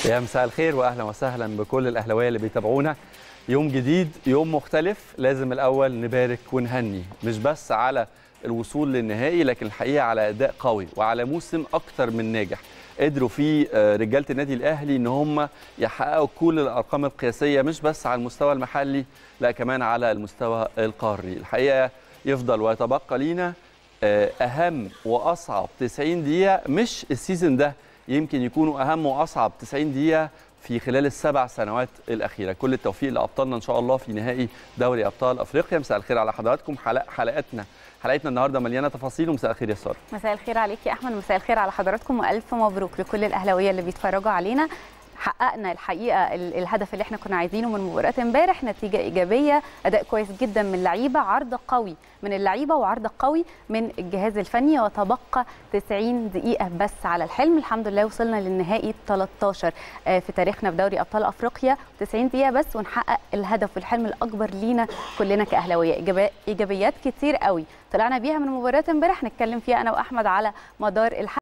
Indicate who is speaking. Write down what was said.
Speaker 1: يا مساء الخير واهلا وسهلا بكل الاهلاويه اللي بيتابعونا يوم جديد يوم مختلف لازم الاول نبارك ونهني مش بس على الوصول للنهائي لكن الحقيقه على اداء قوي وعلى موسم اكتر من ناجح قدروا فيه رجاله النادي الاهلي ان هم يحققوا كل الارقام القياسيه مش بس على المستوى المحلي لا كمان على المستوى القاري الحقيقه يفضل ويتبقى لينا اهم واصعب 90 دقيقه مش السيزون ده يمكن يكونوا اهم واصعب 90 دقيقه في خلال السبع سنوات الاخيره كل التوفيق لابطالنا ان شاء الله في نهائي دوري ابطال افريقيا مساء الخير على حضراتكم حلق حلقتنا حلقتنا النهارده مليانه تفاصيل ومساء الخير يا ساره
Speaker 2: مساء الخير عليك يا احمد مساء الخير على حضراتكم والف مبروك لكل الاهلاويه اللي بيتفرجوا علينا حققنا الحقيقه الهدف اللي احنا كنا عايزينه من مباراه امبارح نتيجه ايجابيه اداء كويس جدا من اللعيبه عرض قوي من اللعيبه وعرض قوي من الجهاز الفني وتبقى 90 دقيقه بس على الحلم الحمد لله وصلنا للنهائي 13 في تاريخنا في دوري ابطال افريقيا 90 دقيقه بس ونحقق الهدف والحلم الاكبر لينا كلنا كاهلاويه ايجابيات كتير قوي طلعنا بيها من مباراه امبارح نتكلم فيها انا واحمد على مدار الحلقه